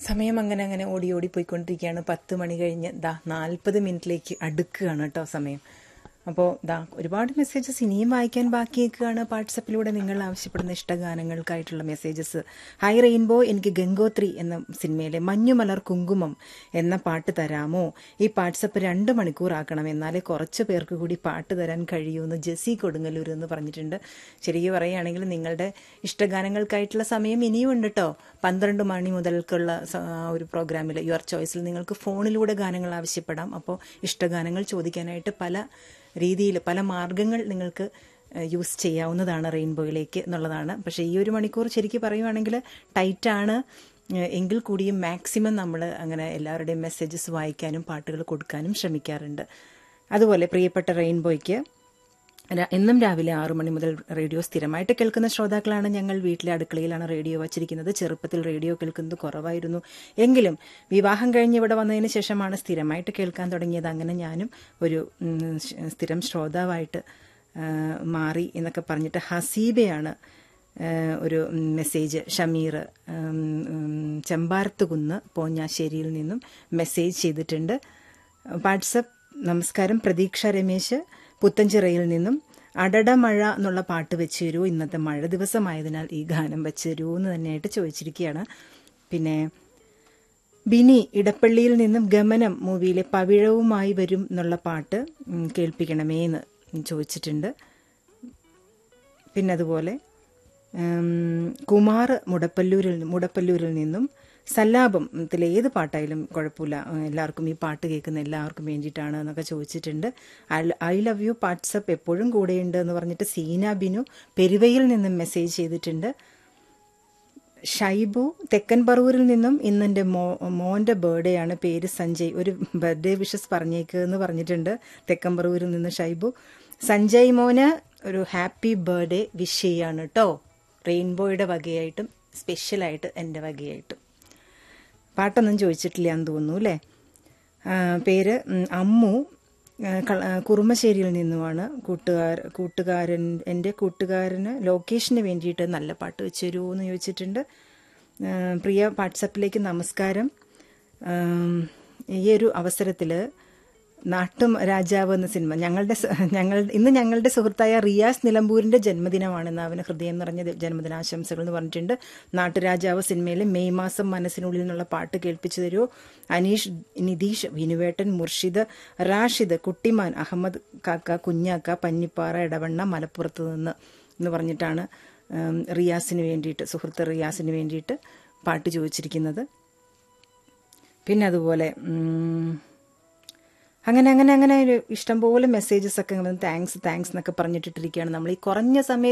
സമയം അങ്ങനെ അങ്ങനെ ഓടി ഓടി പോയിക്കൊണ്ടിരിക്കുകയാണ് പത്ത് മണി കഴിഞ്ഞ് ദാ നാൽപ്പത് മിനിറ്റിലേക്ക് അടുക്കുകയാണ് കേട്ടോ സമയം അപ്പോൾ ദാ ഒരുപാട് മെസ്സേജസ് ഇനിയും വായിക്കാൻ ബാക്കി നിൽക്കുകയാണ് വാട്സപ്പിലൂടെ നിങ്ങൾ ആവശ്യപ്പെടുന്ന ഇഷ്ടഗാനങ്ങൾക്കായിട്ടുള്ള മെസ്സേജസ് ഹൈ റെയിൻബോ എനിക്ക് ഗംഗോത്രി എന്ന സിനിമയിലെ മഞ്ഞുമലർ കുങ്കുമം എന്ന പാട്ട് തരാമോ ഈ വാട്സപ്പ് രണ്ട് മണിക്കൂറാക്കണം എന്നാലേ കുറച്ച് പേർക്ക് കൂടി പാട്ട് തരാൻ കഴിയൂന്ന് ജെസി കൊടുങ്ങല്ലൂർ എന്ന് പറഞ്ഞിട്ടുണ്ട് ശരിക്കും പറയുകയാണെങ്കിൽ നിങ്ങളുടെ ഇഷ്ടഗാനങ്ങൾക്കായിട്ടുള്ള സമയം ഇനിയും ഉണ്ട് കേട്ടോ പന്ത്രണ്ട് മണി മുതൽക്കുള്ള സ- ആ ഒരു പ്രോഗ്രാമിൽ യുവർ ചോയ്സിൽ നിങ്ങൾക്ക് ഫോണിലൂടെ ഗാനങ്ങൾ ആവശ്യപ്പെടാം അപ്പോൾ ഇഷ്ടഗാനങ്ങൾ ചോദിക്കാനായിട്ട് പല രീതിയിൽ പല മാർഗങ്ങൾ നിങ്ങൾക്ക് യൂസ് ചെയ്യാവുന്നതാണ് റെയിൻബോയിലേക്ക് എന്നുള്ളതാണ് പക്ഷേ ഈ ഒരു മണിക്കൂർ ശരിക്കും പറയുവാണെങ്കിൽ ടൈറ്റാണ് ഏഹ് എങ്കിൽ കൂടിയും മാക്സിമം നമ്മൾ അങ്ങനെ എല്ലാവരുടെയും മെസ്സേജസ് വായിക്കാനും പാട്ടുകൾ കൊടുക്കാനും ശ്രമിക്കാറുണ്ട് അതുപോലെ പ്രിയപ്പെട്ട റെയിൻബോയ്ക്ക് ര- എന്നും രാവിലെ ആറു മണി മുതൽ റേഡിയോ സ്ഥിരമായിട്ട് കേൾക്കുന്ന ശ്രോതാക്കളാണ് ഞങ്ങൾ വീട്ടിലെ അടുക്കളയിലാണ് റേഡിയോ വച്ചിരിക്കുന്നത് ചെറുപ്പത്തിൽ റേഡിയോ കേൾക്കുന്നത് കുറവായിരുന്നു എങ്കിലും വിവാഹം കഴിഞ്ഞ് ഇവിടെ വന്നതിന് ശേഷമാണ് സ്ഥിരമായിട്ട് കേൾക്കാൻ തുടങ്ങിയത് അങ്ങനെ ഞാനും ഒരു ഉം, ശ്- സ്ഥിരം ശ്രോതാവായിട്ട് ആ, മാറി എന്നൊക്കെ പറഞ്ഞിട്ട് ഹസീബയാണ് ആ, ഒരു ഉം, മെസ്സേജ് ഷമീർ ഉം, ഉം, ചെമ്പാരത്തുകുന്ന് പോഞ്ഞാശ്ശേരിയിൽ നിന്നും മെസ്സേജ് ചെയ്തിട്ടുണ്ട് വാട്സപ്പ് നമസ്കാരം പ്രതീക്ഷ രമേശ് പുത്തഞ്ചിറയിൽ നിന്നും അടട മഴ എന്നുള്ള പാട്ട് വെച്ച് തരൂ ഇന്നത്തെ മഴ ദിവസമായതിനാൽ ഈ ഗാനം വെച്ച് തരൂ എന്ന് തന്നെയായിട്ട് ചോദിച്ചിരിക്കുകയാണ് പിന്നെ ബിനി ഇടപ്പള്ളിയിൽ നിന്നും ഗമനം മൂവിയിലെ പവിഴവുമായി വരും എന്നുള്ള പാട്ട് ഉം, കേൾപ്പിക്കണമേ എന്ന് ചോദിച്ചിട്ടുണ്ട് പിന്നെ അതുപോലെ ഉം, കുമാർ മുടപ്പല്ലൂരിൽ മുടപ്പല്ലൂരിൽ നിന്നും സല്ലാപം ഇതിൽ ഏത് പാട്ടായാലും കുഴപ്പമില്ല ഉം, എല്ലാവർക്കും ഈ പാട്ട് കേൾക്കുന്ന എല്ലാവർക്കും വേണ്ടിയിട്ടാണ് എന്നൊക്കെ ചോദിച്ചിട്ടുണ്ട് ഐ ലവ് യു വാട്സപ്പ് എപ്പോഴും കൂടെയുണ്ട് എന്ന് പറഞ്ഞിട്ട് സീന ബിനു പെരുവയിൽ നിന്നും മെസ്സേജ് ചെയ്തിട്ടുണ്ട് ഷൈബു തെക്കൻ പറവൂരിൽ നിന്നും ഇന്ന് എൻ്റെ മോ മോൻ്റെ ബർത്ത്ഡേ ആണ് പേര് സഞ്ജയ് ഒരു ബർത്ത്ഡേ വിഷസ് പറഞ്ഞേക്ക് എന്ന് പറഞ്ഞിട്ടുണ്ട് തെക്കൻ പറവൂരിൽ നിന്ന് ഷൈബു സഞ്ജയ് മോന് ഒരു ഹാപ്പി ബർത്ത്ഡേ വിഷ് ചെയ്യാണ് കേട്ടോ റെയിൻബോയുടെ വകയായിട്ടും സ്പെഷ്യലായിട്ട് എൻ്റെ വകയായിട്ടും പാട്ടൊന്നും ചോദിച്ചിട്ടില്ല എന്ന് തോന്നുന്നു അല്ലേ ആ, പേര് ഉം, അമ്മു ആ, കള- ആ, കുറുമശ്ശേരിയിൽ നിന്നുമാണ് കൂട്ടുകാർ കൂട്ടുകാരൻ എൻ്റെ കൂട്ടുകാരന് ലൊക്കേഷന് വേണ്ടിയിട്ട് നല്ല പാട്ട് വെച്ച് തരുമോ എന്ന് ചോദിച്ചിട്ടുണ്ട് ആ, പ്രിയ വാട്സപ്പിലേക്ക് നമസ്കാരം ആം, ഈ ഒരു അവസരത്തിൽ നാട്ടും രാജാവ് എന്ന സിനിമ ഞങ്ങളുടെ സ- ഞങ്ങൾ ഇന്ന് ഞങ്ങളുടെ സുഹൃത്തായ റിയാസ് നിലമ്പൂരിന്റെ ജന്മദിനമാണെന്ന് അവന് ഹൃദയം നിറഞ്ഞ ദ- ജന്മദിനാശംസകൾ എന്ന് പറഞ്ഞിട്ടുണ്ട് നാട്ടുരാജാവ് സിനിമയിലെ മെയ് മാസം മനസ്സിനുള്ളിൽ നിന്നുള്ള പാട്ട് കേൾപ്പിച്ചു തരുമോ അനീഷ് നിതീഷ് വിനുവേട്ടൻ മുർഷിദ് റാഷിദ് കുട്ടിമാൻ അഹമ്മദ് കാക്ക കുഞ്ഞാക്ക പഞ്ഞിപ്പാറ ഇടവണ്ണ മലപ്പുറത്ത് നിന്ന് എന്ന് പറഞ്ഞിട്ടാണ് ഉം, റിയാസിന് വേണ്ടിയിട്ട് സുഹൃത്ത് റിയാസിന് വേണ്ടിയിട്ട് പാട്ട് ചോദിച്ചിരിക്കുന്നത് പിന്നെ അതുപോലെ ഉം, അങ്ങനെ അങ്ങനെ അങ്ങനെ ഒരു ഇഷ്ടംപോലെ മെസ്സേജസ് ഒക്കെ താങ്ക്സ് താങ്ക്സ് എന്നൊക്കെ പറഞ്ഞിട്ടിട്ടിരിക്കുകയാണ് നമ്മൾ ഈ കുറഞ്ഞ സമയത്ത്